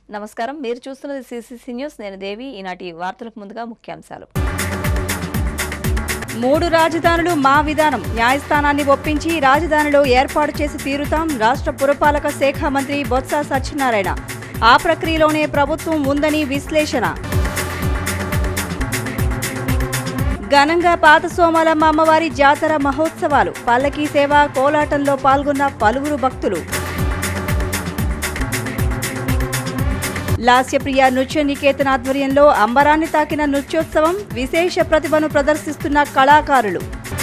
నమస్కారం మీరు చూస్తున్నది సిసిసి న్యూస్ నేను దేవి ఈనాటి వార్తలకు ముందుగా ముఖ్యాంశాలు మూడు రాజధానులు మా విధానం న్యాయస్థానాన్ని ఒప్పించి రాజధానిలో ఏర్పాటు చేసి తీరుతాం రాష్ట్ర పురపాలక శాఖ మంత్రి బొత్స సత్యనారాయణ ఆ ప్రక్రియలోనే ప్రభుత్వం ఉందని విశ్లేషణ ఘనంగా పాత సోమాలమ్మ అమ్మవారి జాతర మహోత్సవాలు పల్లకీ సేవ కోలాటంలో పాల్గొన్న పలువురు భక్తులు లాస్యప్రియ నృత్య నికేతన్ ఆధ్వర్యంలో అంబరాన్ని తాకిన నృత్యోత్సవం విశేష ప్రతిభను ప్రదర్శిస్తున్న కళాకారులు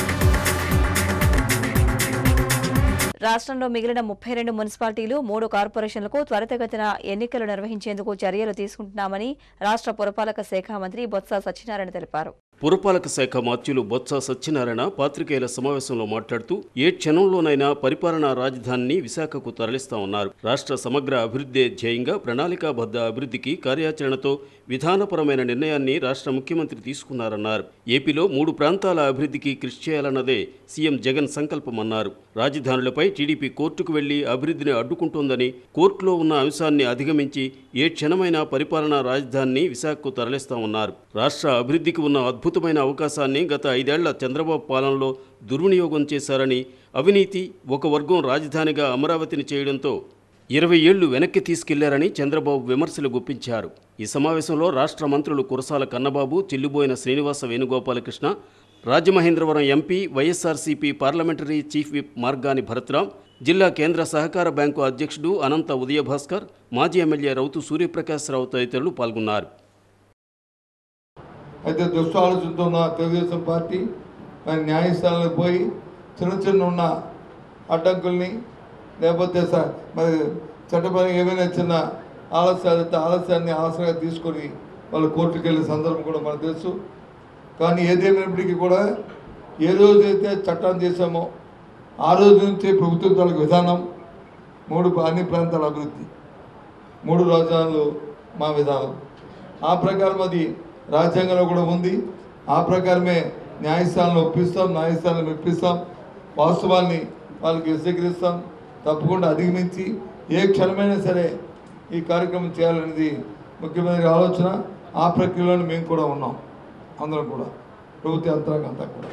రాష్ట్రంలో మిగిలిన ముప్పై రెండు మున్సిపాలిటీలు మూడు కార్పొరేషన్లకు త్వరితగతిన ఎన్నికలు నిర్వహించేందుకు చర్యలు తీసుకుంటున్నామని రాష్ట్ర పురపాలక శాఖ మంత్రి బొత్స సత్యనారాయణ తెలిపారు పురపాలక శాఖ మాత్యులు బొత్స సత్యనారాయణ పాత్రికేయుల సమావేశంలో మాట్లాడుతూ ఏ క్షణంలోనైనా పరిపాలనా రాజధానిని విశాఖకు తరలిస్తామన్నారు రాష్ట్ర సమగ్ర అభివృద్ధి ధ్యేయంగా ప్రణాళికాబద్ధ అభివృద్ధికి కార్యాచరణతో విధానపరమైన నిర్ణయాన్ని రాష్ట్ర ముఖ్యమంత్రి తీసుకున్నారన్నారు ఏపీలో మూడు ప్రాంతాల అభివృద్ధికి కృషి చేయాలన్నదే సీఎం జగన్ సంకల్పమన్నారు రాజధానులపై టీడీపీ కోర్టుకు వెళ్లి అభివృద్ధిని అడ్డుకుంటోందని కోర్టులో ఉన్న అంశాన్ని అధిగమించి ఏ క్షణమైనా పరిపాలనా రాజధానిని విశాఖకు తరలిస్తామన్నారు రాష్ట్ర అభివృద్ధికి ఉన్న అద్భుతమైన అవకాశాన్ని గత ఐదేళ్ల చంద్రబాబు పాలనలో దుర్వినియోగం చేశారని అవినీతి ఒక వర్గం రాజధానిగా అమరావతిని చేయడంతో ఇరవై ఏళ్లు వెనక్కి తీసుకెళ్లారని చంద్రబాబు విమర్శలు గుప్పించారు ఈ సమావేశంలో రాష్ట్ర మంత్రులు Kurasala Kannababu Chelluboina Srinivasa Venugopalakrishna Rajamahendravaram MP YSRCP parliamentary chief whip Margani Bharatram జిల్లా కేంద్ర సహకార బ్యాంకు అధ్యక్షుడు అనంత ఉదయభాస్కర్ మాజీ ఎమ్మెల్యే రౌతు సూర్యప్రకాశ్రావు తదితరులు పాల్గొన్నారు అయితే దుష్ట ఆలోచనతో ఉన్న తెలుగుదేశం పార్టీ మరి న్యాయస్థానాలకు పోయి చిన్న చిన్న ఉన్న అడ్డంకుల్ని లేకపోతే స- మరి చట్టపరంగా ఏమైనా చిన్న ఆలస్యాలు అయితే ఆలస్యాన్ని ఆలస్యంగా తీసుకొని వాళ్ళు కోర్టుకు వెళ్ళే సందర్భం కూడా మనకు తెలుసు కానీ ఏదేమైనప్పటికీ కూడా ఏ రోజైతే చట్టం చేశామో ఆ రోజు నుంచే ప్రభుత్వం తాలూకు విధానం మూడు అన్ని ప్రాంతాల అభివృద్ధి మూడు రాజధానులు మా విధానం ఆ ప్రకారం అది రాజ్యాంగంలో కూడా ఉంది ఆ ప్రకారమే న్యాయస్థానాలను ఒప్పిస్తాం న్యాయస్థానాలను మెప్పిస్తాం వాస్తవాన్ని వాళ్ళకి స్వీకరిస్తాం తప్పకుండా అధిగమించి ఏ క్షణమైనా సరే ఈ కార్యక్రమం చేయాలనేది ముఖ్యమంత్రి ఆలోచన ఆ ప్రక్రియలోనే మేము కూడా ఉన్నాం అందరం కూడా ప్రభుత్వ యంత్రాంగం అంతా కూడా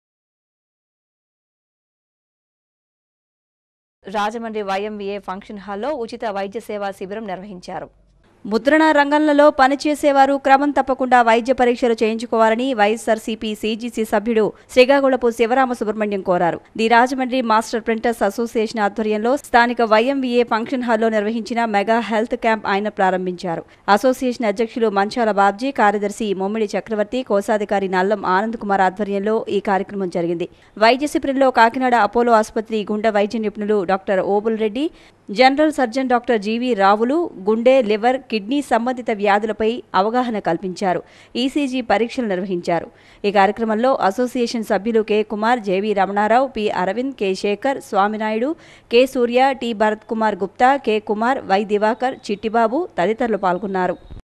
రాజమండ్రి వైఎంవీఏ ఫంక్షన్ హాల్లో ఉచిత వైద్య సేవా శిబిరం నిర్వహించారు ముద్రణ రంగంలో పనిచేసేవారు క్రమం తప్పకుండా వైద్య పరీక్షలు చేయించుకోవాలని వైఎస్ఆర్సీపీ సీజీసీ సభ్యుడు శ్రీకాకుళపు శివరామ సుబ్రహ్మణ్యం కోరారు the Rajahmundry master printers association ఆధ్వర్యంలో స్థానిక వైఎంవీఏ ఫంక్షన్ హాల్లో నిర్వహించిన మెగా హెల్త్ క్యాంప్ ఆయన ప్రారంభించారు అసోసియేషన్ అధ్యక్షులు మంచాల బాబ్జీ కార్యదర్శి మొమ్మిడి చక్రవర్తి కోశాధికారి నల్లం ఆనంద్ కుమార్ ఆధ్వర్యంలో ఈ కార్యక్రమం జరిగింది వైద్య శిబిరంలో కాకినాడ అపోలో ఆసుపత్రి గుండె వైద్య నిపుణులు doctor Obul Reddy general surgeon doctor GV రావులు గుండె లివర్ కిడ్నీ సంబంధిత వ్యాధులపై అవగాహన కల్పించారు ఈసీజీ పరీక్షలు నిర్వహించారు ఈ కార్యక్రమంలో అసోసియేషన్ సభ్యులు K Kumar JV Ramanarao P Aravind K Sekhar Swaminaidu K Surya T Bharat Kumar Gupta K Kumar Y Divakar Chittibabu తదితరులు పాల్గొన్నారు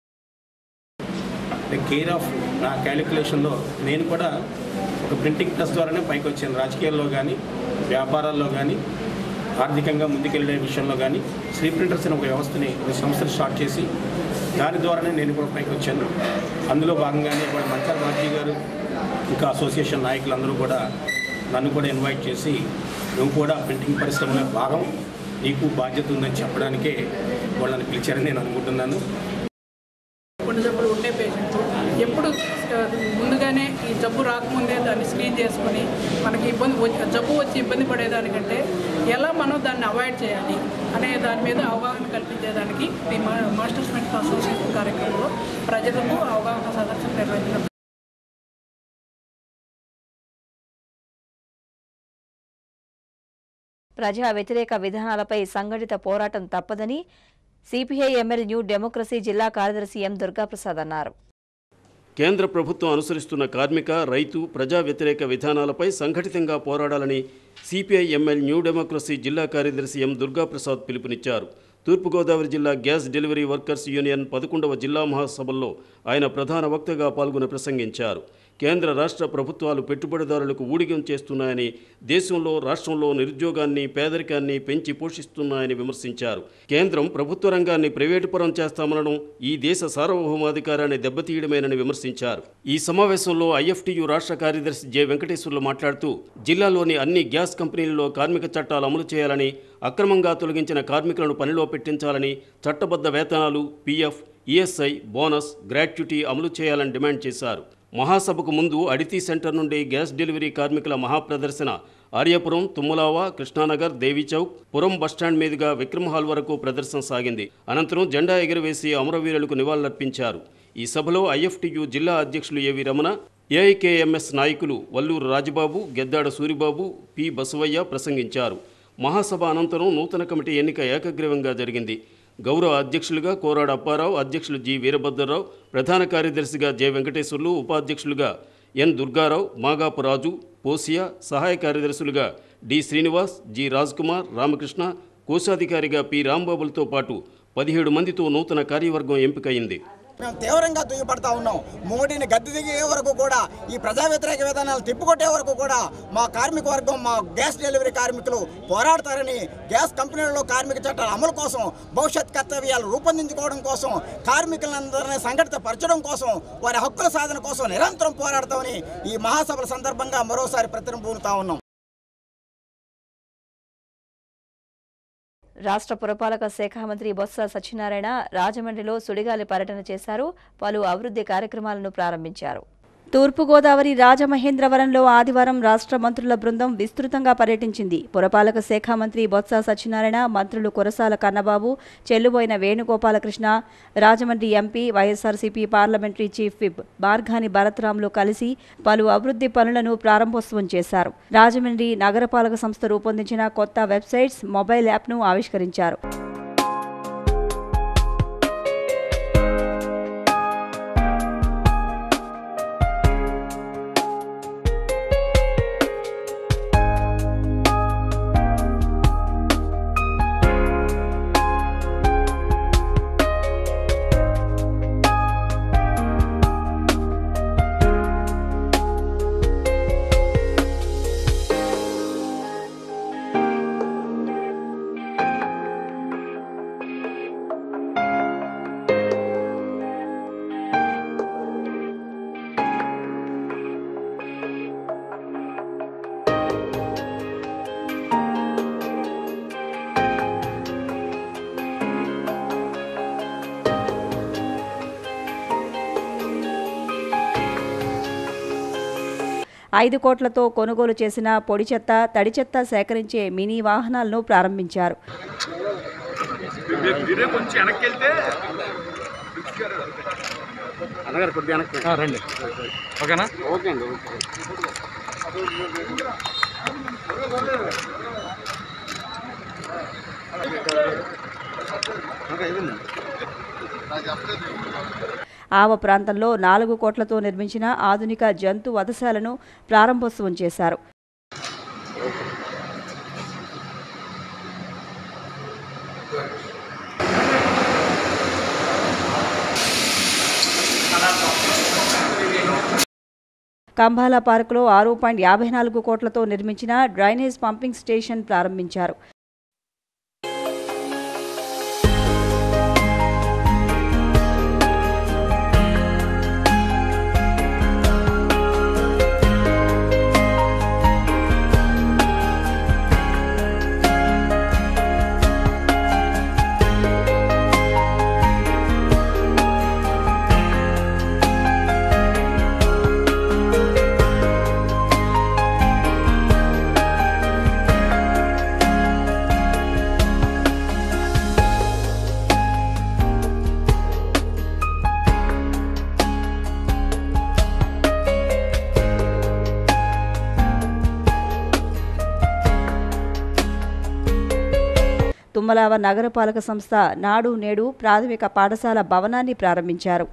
కేర్ ఆఫ్ నా క్యాలిక్యులేషన్లో నేను కూడా ఒక ప్రింటింగ్ ప్రెస్ ద్వారానే పైకి వచ్చాను రాజకీయాల్లో కానీ వ్యాపారాల్లో కానీ ఆర్థికంగా ముందుకెళ్ళే విషయంలో కానీ శ్రీ ప్రింటర్స్ అనే ఒక వ్యవస్థని ఒక సంస్థను స్టార్ట్ చేసి దాని ద్వారానే నేను కూడా పైకి వచ్చాను అందులో భాగంగానే ఇవాళ మంచాల బాజీ గారు ఇంకా అసోసియేషన్ నాయకులందరూ కూడా నన్ను కూడా ఇన్వైట్ చేసి నువ్వు కూడా ప్రింటింగ్ పరిశ్రమలో భాగం నీకు బాధ్యత ఉందని చెప్పడానికే వాళ్ళని పిలిచారని నేను అనుకుంటున్నాను గుండె జబ్బులు ఉండే పేషెంట్స్ ఎప్పుడు ఆ, ముందుగానే ఈ జబ్బు రాకముందే దాన్ని స్క్రీన్ చేసుకొని మనకి ఇబ్బంది వచ్చి- జబ్బు వచ్చి ఇబ్బంది పడేదానికంటే ఎలా మనం దాన్ని అవాయిడ్ చేయాలి అనే దాని మీద అవగాహన కల్పించేదానికి ఈ మా మాస్టర్స్ మెంట్ అసోసియేషన్ కార్యక్రమంలో ప్రజలకు అవగాహన సదస్సులు నిర్వహించడం ప్రజా వ్యతిరేక విధానాలపై సంఘటిత పోరాటం తప్పదని సిపిఐ ఎంఎల్ న్యూ డెమోక్రసీ జిల్లా కార్యదర్శి ఎం దుర్గాప్రసాద్ అన్నారు కేంద్ర ప్రభుత్వం అనుసరిస్తున్న కార్మిక రైతు ప్రజా వ్యతిరేక విధానాలపై సంఘటితంగా పోరాడాలని సిపిఐ ఎంఎల్ న్యూ డెమోక్రసీ జిల్లా కార్యదర్శి ఎం దుర్గాప్రసాద్ పిలుపునిచ్చారు తూర్పుగోదావరి జిల్లా గ్యాస్ డెలివరీ వర్కర్స్ యూనియన్ పదకొండవ జిల్లా మహాసభల్లో ఆయన ప్రధాన వక్తగా పాల్గొని ప్రసంగించారు కేంద్ర రాష్ట్ర ప్రభుత్వాలు పెట్టుబడిదారులకు ఊడిగం చేస్తున్నాయని దేశంలో రాష్ట్రంలో నిరుద్యోగాన్ని పేదరికాన్ని పెంచి పోషిస్తున్నాయని విమర్శించారు కేంద్రం ప్రభుత్వ రంగాన్ని ప్రైవేటుపరం చేస్తామనడం ఈ దేశ సార్వభౌమాధికారాన్ని దెబ్బతీయడమేనని విమర్శించారు ఈ సమావేశంలో ఐఎఫ్టియు రాష్ట్ర కార్యదర్శి జె వెంకటేశ్వర్లు మాట్లాడుతూ జిల్లాలోని అన్ని గ్యాస్ కంపెనీల్లో కార్మిక చట్టాలు అమలు చేయాలని అక్రమంగా తొలగించిన కార్మికులను పనిలో పెట్టించాలని చట్టబద్ధ వేతనాలు పీఎఫ్ ఈఎస్ఐ బోనస్ గ్రాట్యుటీ అమలు చేయాలని డిమాండ్ చేశారు మహాసభకు ముందు అడితి సెంటర్ నుండి గ్యాస్ డెలివరీ కార్మికుల మహాప్రదర్శన ఆర్యపురం తుమ్మలావ కృష్ణానగర్ దేవీచౌక్ పురం బస్టాండ్ మీదుగా విక్రమ్ హాల్ వరకు ప్రదర్శన సాగింది అనంతరం జెండా ఎగురవేసి అమరవీరులకు నివాళులర్పించారు ఈ సభలో ఐఎఫ్టియు జిల్లా అధ్యక్షులు ఏవి రమణ ఏఐకేఎంఎస్ నాయకులు వల్లూరు రాజబాబు గెద్దాడ సూరిబాబు పి బసవయ్య ప్రసంగించారు మహాసభ అనంతరం నూతన కమిటీ ఎన్నిక ఏకగ్రీవంగా జరిగింది గౌరవ అధ్యక్షులుగా కోరాడ అప్పారావు అధ్యక్షులు జి వీరభద్రరావు ప్రధాన కార్యదర్శిగా జె వెంకటేశ్వర్లు ఉపాధ్యక్షులుగా ఎన్ దుర్గారావు మాగాపు రాజు పోసియా సహాయ కార్యదర్శులుగా డి శ్రీనివాస్ జి కుమార్ రామకృష్ణ కోశాధికారిగా పి రాంబాబులతో పాటు పదిహేడు మందితో నూతన కార్యవర్గం ఎంపికయింది మేము తీవ్రంగా దుయ్యపడతా ఉన్నాం మోడీని గద్దె దిగే వరకు కూడా ఈ ప్రజా వ్యతిరేక విధానాలు తిప్పుకొట్టే వరకు కూడా మా కార్మిక వర్గం మా గ్యాస్ డెలివరీ కార్మికులు పోరాడతారని గ్యాస్ కంపెనీలలో కార్మిక చట్టాల అమలు కోసం భవిష్యత్ కర్తవ్యాలు రూపొందించుకోవడం కోసం కార్మికులందరినీ సంఘటిత పరచడం కోసం వారి హక్కుల సాధన కోసం నిరంతరం పోరాడతామని ఈ మహాసభల సందర్భంగా మరోసారి ప్రతినిపుతా ఉన్నాం రాష్ట్ర పురపాలక శాఖ మంత్రి బొత్స సత్యనారాయణ రాజమండ్రిలో సుడిగాలి పర్యటన చేశారు పలు అభివృద్ధి కార్యక్రమాలను ప్రారంభించారు తూర్పుగోదావరి రాజమహేంద్రవరంలో ఆదివారం రాష్ట్ర మంత్రుల బృందం విస్తృతంగా పర్యటించింది పురపాలక శాఖ మంత్రి బొత్స సత్యనారాయణ మంత్రులు Kurasala Kannababu Chelluboina Venugopalakrishna Rajahmundry MP YSRCP parliamentary chief whip Margani భరత్రామ్లు కలిసి పలు అభివృద్ధి పనులను ప్రారంభోత్సవం చేశారు రాజమండ్రి నగరపాలక సంస్థ రూపొందించిన కొత్త వెబ్సైట్స్ మొబైల్ యాప్ను ఆవిష్కరించారు ఐదు కోట్లతో కొనుగోలు చేసిన పొడి చెత్త తడి చెత్త సేకరించే మినీ వాహనాలను ప్రారంభించారు రండి ఓకేనా ఆవ ప్రాంతంలో నాలుగు కోట్లతో నిర్మించిన ఆధునిక జంతు వధశాలను ప్రారంభోత్సవం చేశారు కంబాల పార్కులో ఆరు పాయింట్ యాభై నాలుగు కోట్లతో నిర్మించిన డ్రైనేజ్ పంపింగ్ స్టేషన్ ప్రారంభించారు తుమ్మలావ నగరపాలక సంస్థ నాడు నేడు ప్రాథమిక పాఠశాల భవనాన్ని ప్రారంభించారు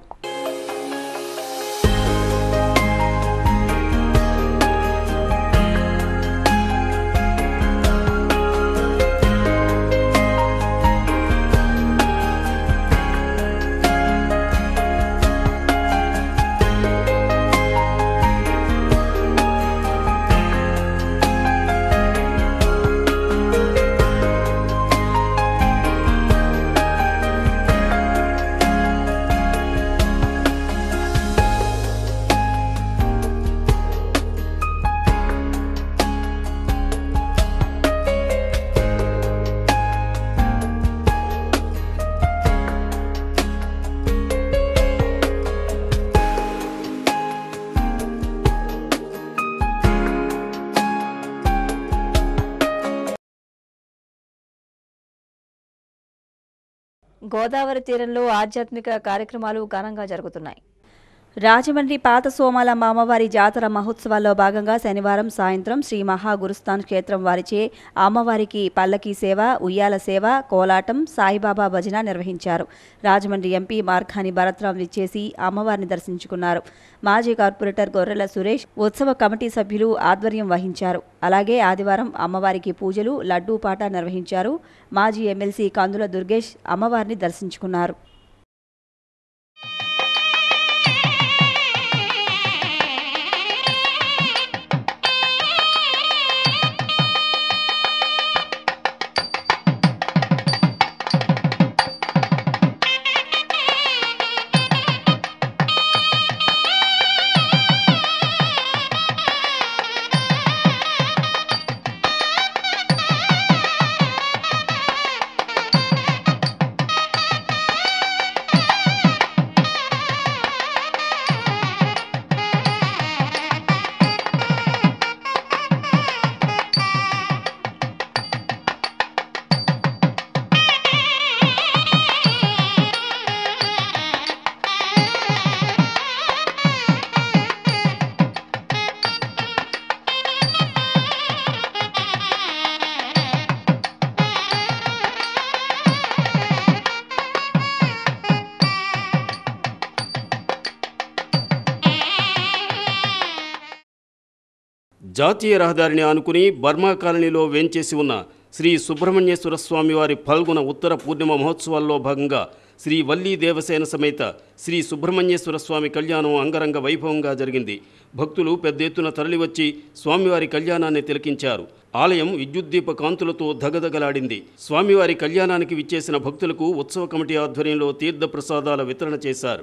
గోదావరి తీరంలో ఆధ్యాత్మిక కార్యక్రమాలు ఘనంగా జరుగుతున్నాయి రాజమండ్రి పాత సోమాలమ్మ అమ్మవారి జాతర మహోత్సవాల్లో భాగంగా శనివారం సాయంత్రం శ్రీ మహా గురుస్థాన్ క్షేత్రం వారిచే అమ్మవారికి పల్లకీ సేవ ఉయ్యాల సేవ కోలాటం సాయిబాబా భజన నిర్వహించారు రాజమండ్రి ఎంపీ మార్ఖాని భరత్రాం విచ్చేసి అమ్మవారిని దర్శించుకున్నారు మాజీ కార్పొరేటర్ గొర్రెల సురేష్ ఉత్సవ కమిటీ సభ్యులు ఆధ్వర్యం వహించారు అలాగే ఆదివారం అమ్మవారికి పూజలు లడ్డూ పాట నిర్వహించారు మాజీ ఎమ్మెల్సీ కందుల దుర్గేష్ అమ్మవారిని దర్శించుకున్నారు జాతీయ రహదారిని ఆనుకుని బర్మా కాలనీలో వేంచేసి ఉన్న శ్రీ సుబ్రహ్మణ్యేశ్వర స్వామి వారి ఫల్గుణ ఉత్తర పూర్ణిమ మహోత్సవాల్లో భాగంగా శ్రీ వల్లీ దేవసేన సమేత శ్రీ సుబ్రహ్మణ్యేశ్వర స్వామి కళ్యాణం అంగరంగ వైభవంగా జరిగింది భక్తులు పెద్ద ఎత్తున తరలివచ్చి స్వామివారి కళ్యాణాన్ని తిలకించారు ఆలయం విద్యుద్దీప కాంతులతో దగదగలాడింది స్వామివారి కళ్యాణానికి విచ్చేసిన భక్తులకు ఉత్సవ కమిటీ ఆధ్వర్యంలో తీర్థప్రసాదాల వితరణ చేశారు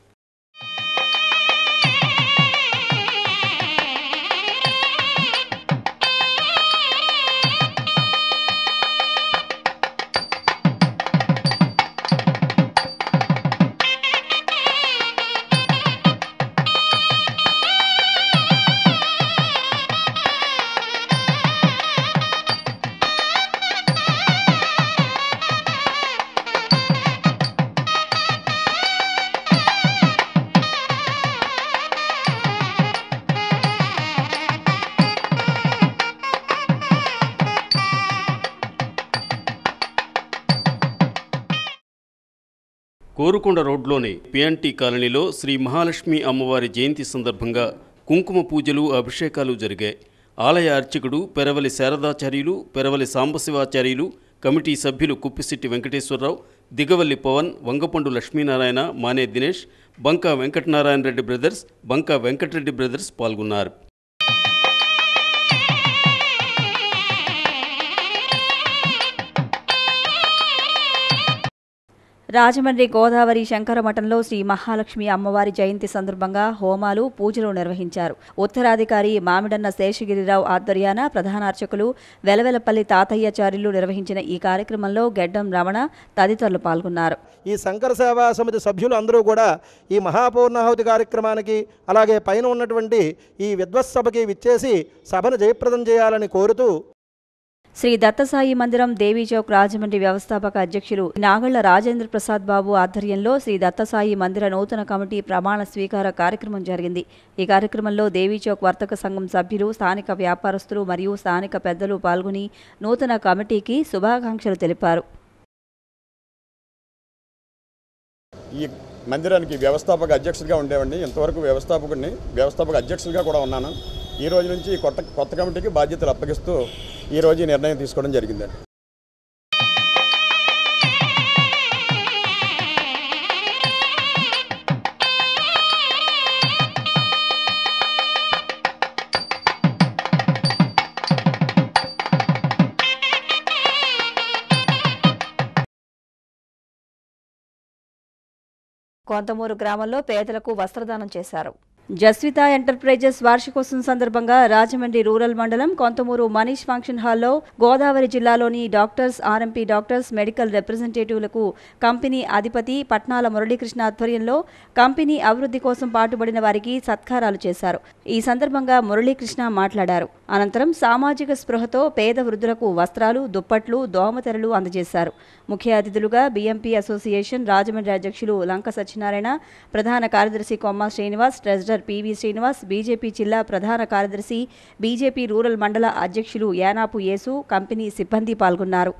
కోరుకొండ రోడ్లోని పిఎన్టీ కాలనీలో శ్రీ మహాలక్ష్మి అమ్మవారి జయంతి సందర్భంగా కుంకుమ పూజలు అభిషేకాలు జరిగాయి ఆలయ అర్చకుడు పెరవలి శారదాచార్యులు పెరవలి సాంబశివాచార్యులు కమిటీ సభ్యులు కుప్పిశెట్టి వెంకటేశ్వరరావు దిగవల్లి పవన్ వంగపండు లక్ష్మీనారాయణ మానే దినేష్ బంకా వెంకటనారాయణ రెడ్డి బ్రదర్స్ బంకా వెంకటరెడ్డి బ్రదర్స్ పాల్గొన్నారు రాజమండ్రి గోదావరి శంకరమఠంలో శ్రీ మహాలక్ష్మి అమ్మవారి జయంతి సందర్భంగా హోమాలు పూజలు నిర్వహించారు ఉత్తరాధికారి మామిడన్న శేషగిరిరావు ఆధ్వర్యాన ప్రధాన అర్చకులు వెలవెలపల్లి తాతయ్యాచార్యులు నిర్వహించిన ఈ కార్యక్రమంలో గెడ్డం రమణ తదితరులు పాల్గొన్నారు ఈ శంకర సేవా సమితి సభ్యులు అందరూ కూడా ఈ మహాపూర్ణాహుతి కార్యక్రమానికి అలాగే పైన ఉన్నటువంటి ఈ విద్వత్సభకి విచ్చేసి సభను జయప్రదం చేయాలని కోరుతూ శ్రీ దత్తసాయి మందిరం దేవీ చౌక్ రాజమండ్రి వ్యవస్థాపక అధ్యక్షులు నాగళ్ల రాజేంద్ర ప్రసాద్ బాబు ఆధ్వర్యంలో శ్రీ దత్తసాయి మందిర నూతన కమిటీ ప్రమాణ స్వీకార కార్యక్రమం జరిగింది ఈ కార్యక్రమంలో దేవీ చౌక్ వర్తక సంఘం సభ్యులు స్థానిక వ్యాపారస్తులు మరియు స్థానిక పెద్దలు పాల్గొని నూతన కమిటీకి శుభాకాంక్షలు తెలిపారు ఈ మందిరానికి వ్యవస్థాపక అధ్యక్షుడిగా ఉండేవాడిని ఇంతవరకు వ్యవస్థాపకుడిని వ్యవస్థాపక అధ్యక్షుడిగా కూడా ఉన్నాను ఈ రోజు నుంచి ఈ కొత్త కొత్త కమిటీకి బాధ్యతలు అప్పగిస్తూ ఈ రోజు ఈ నిర్ణయం తీసుకోవడం జరిగిందండి కొంతమూరు గ్రామంలో పేదలకు వస్త్రదానం చేశారు జస్విత ఎంటర్ప్రైజెస్ వార్షికోత్సవం సందర్భంగా రాజమండ్రి రూరల్ మండలం కొంతమూరు మనీష్ ఫంక్షన్ హాల్లో గోదావరి జిల్లాలోని డాక్టర్స్ ఆర్ఎంపీ డాక్టర్స్ మెడికల్ రిప్రజెంటేటివ్లకు కంపెనీ అధిపతి పట్నాల మురళీకృష్ణ ఆధ్వర్యంలో కంపెనీ అభివృద్ధి కోసం పాటుపడిన వారికి సత్కారాలు చేశారు ఈ సందర్భంగా మురళీకృష్ణ మాట్లాడారు అనంతరం సామాజిక స్పృహతో పేద వృద్ధులకు వస్త్రాలు దుప్పట్లు దోమతెరలు అందజేశారు ముఖ్య అతిథులుగా బీఎంపీ అసోసియేషన్ రాజమండ్రి అధ్యక్షులు లంక సత్యనారాయణ ప్రధాన కార్యదర్శి Komma Srinivas treasurer PV Srinivas BJP జిల్లా ప్రధాన కార్యదర్శి బీజేపీ రూరల్ మండల అధ్యక్షులు యానాపు యేసు కంపెనీ సిబ్బంది పాల్గొన్నారు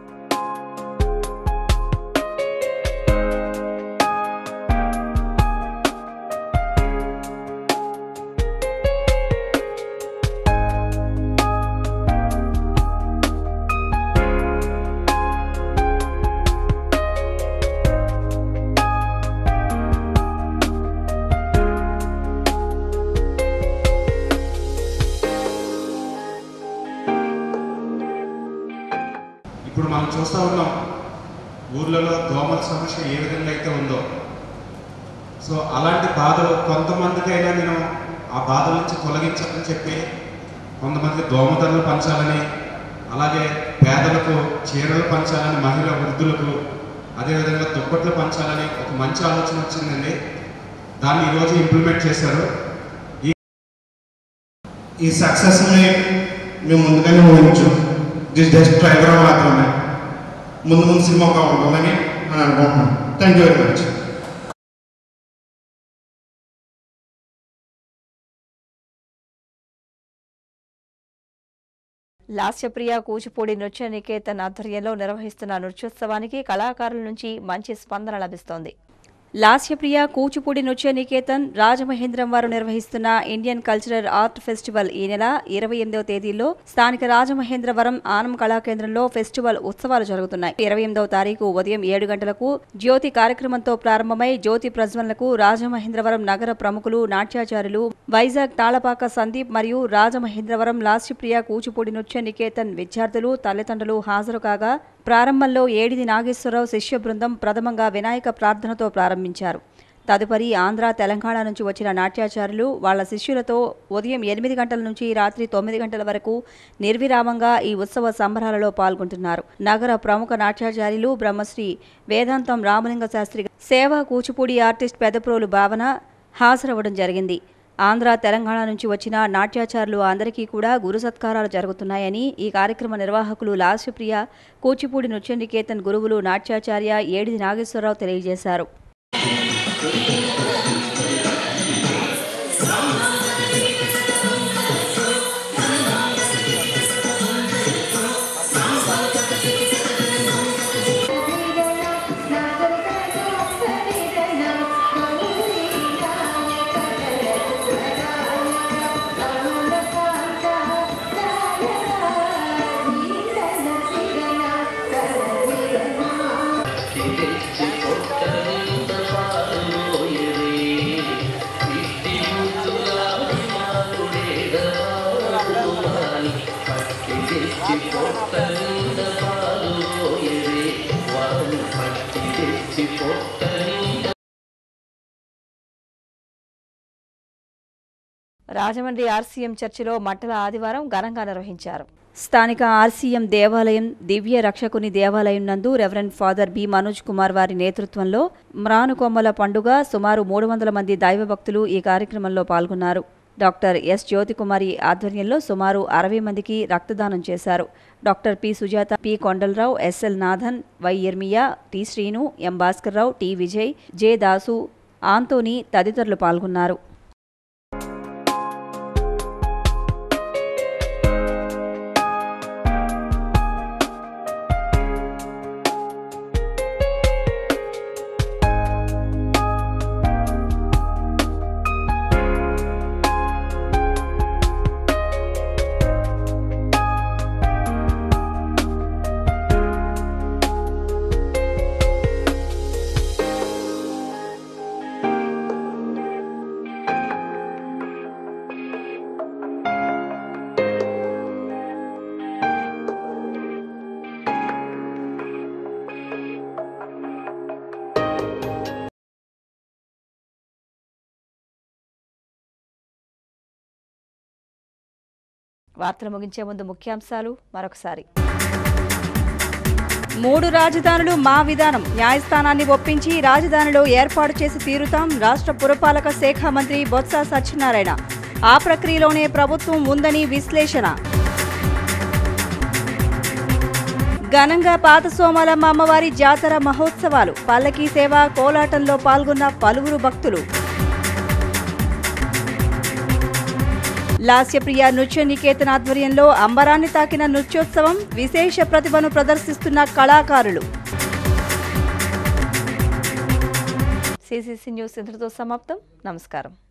ఇప్పుడు మనం చూస్తూ ఉన్నాం ఊర్లలో దోమల సమస్య ఏ విధంగా అయితే ఉందో సో అలాంటి బాధలు కొంతమందికైనా నేను ఆ బాధల నుంచి తొలగించాలని చెప్పి కొంతమందికి దోమతరలు పంచాలని అలాగే పేదలకు చీరలు పంచాలని మహిళా వృద్ధులకు అదేవిధంగా దుప్పట్లు పంచాలని ఒక మంచి ఆలోచన వచ్చిందండి దాన్ని ఈరోజు ఇంప్లిమెంట్ చేశారు ఈ ఈ సక్సెస్ని మేము ముందుగానే ఊహించాం దిస్ జస్ట్ ట్రైవర్ మాత్రమే ముందు ముందు సినిమా ఉంటుందని అని అనుకుంటున్నాను thank you very much Lasyapriya Kuchipudi Nritya Niketan ఆధ్వర్యంలో నిర్వహిస్తున్న నృత్యోత్సవానికి కళాకారుల నుంచి మంచి స్పందన లభిస్తోంది లాస్యప్రియ కూచిపూడి నృత్య నికేతన్ రాజమహేంద్రం వారు నిర్వహిస్తున్న ఇండియన్ కల్చరల్ ఆర్ట్ ఫెస్టివల్ ఈ నెల ఇరవై ఎనిమిదవ తేదీలో స్థానిక రాజమహేంద్రవరం ఆనం కళాకేంద్రంలో ఫెస్టివల్ ఉత్సవాలు జరుగుతున్నాయి ఇరవై ఎనిమిదవ తారీఖు ఉదయం ఏడు గంటలకు జ్యోతి కార్యక్రమంతో ప్రారంభమై జ్యోతి ప్రజ్వలనకు రాజమహేంద్రవరం నగర ప్రముఖులు నాట్యాచారులు వైజాగ్ తాళపాక సందీప్ మరియు రాజమహేంద్రవరం లాస్యప్రియ కూచిపూడి నృత్య నికేతన్ విద్యార్థులు తల్లిదండ్రులు హాజరు కాగా ప్రారంభంలో ఏడిది నాగేశ్వరరావు శిష్య బృందం ప్రథమంగా వినాయక ప్రార్థనతో ప్రారంభించారు తదుపరి ఆంధ్ర తెలంగాణ నుంచి వచ్చిన నాట్యాచారులు వాళ్ళ శిష్యులతో ఉదయం ఎనిమిది గంటల నుంచి రాత్రి తొమ్మిది గంటల వరకు నిర్విరామంగా ఈ ఉత్సవ సంబరాలలో పాల్గొంటున్నారు నగర ప్రముఖ నాట్యాచార్యులు బ్రహ్మశ్రీ వేదాంతం రామలింగ శాస్త్రి సేవా కూచిపూడి ఆర్టిస్ట్ పెదప్రోలు భావన హాజరవ్వడం జరిగింది ఆంధ్ర తెలంగాణ నుంచి వచ్చిన నాట్యాచారులు అందరికీ కూడా గురు సత్కారాలు జరుగుతున్నాయని ఈ కార్యక్రమ నిర్వాహకులు లాస్యప్రియ కూచిపూడి నృత్య నికేతన్ గురువులు నాట్యాచార్య ఏడిది నాగేశ్వరరావు తెలియజేశారు రాజమండ్రి ఆర్సీఎం చర్చిలో మట్టల ఆదివారం ఘనంగా నిర్వహించారు స్థానిక ఆర్సీఎం దేవాలయం దివ్య రక్షకుని దేవాలయం నందు reverend father B Manoj Kumar వారి నేతృత్వంలో మ్రానుకొమ్మల పండుగ సుమారు మూడు వందల మంది దైవభక్తులు ఈ కార్యక్రమంలో పాల్గొన్నారు డాక్టర్ ఎస్ జ్యోతికుమారి ఆధ్వర్యంలో సుమారు అరవై మందికి రక్తదానం చేశారు doctor P Sujatha P Kondalarao SL Nathan Y Irmiya T Srinu M Bhaskarrao T Vijay J Dasu Anthony తదితరులు పాల్గొన్నారు వార్తలు ముగించే ముందు ముఖ్యాంశాలు మరొకసారి మూడు రాజధానులు మా విధానం న్యాయస్థానాన్ని ఒప్పించి రాజధానిలో ఏర్పాటు చేసి తీరుతాం రాష్ట్ర పురపాలక శాఖ మంత్రి బొత్స సత్యనారాయణ ఆ ప్రక్రియలోనే ప్రభుత్వం ఉందని విశ్లేషణ ఘనంగా పాత సోమాలమ్మ అమ్మవారి జాతర మహోత్సవాలు పల్లకీ సేవ కోలాటంలో పాల్గొన్న పలువురు భక్తులు లాస్యప్రియ నృత్య నికేతన్ ఆధ్వర్యంలో అంబరాన్ని తాకిన నృత్యోత్సవం విశేష ప్రతిభను ప్రదర్శిస్తున్న కళాకారులు సిసిసి న్యూస్ ఇంతటితో సమాప్తం నమస్కారం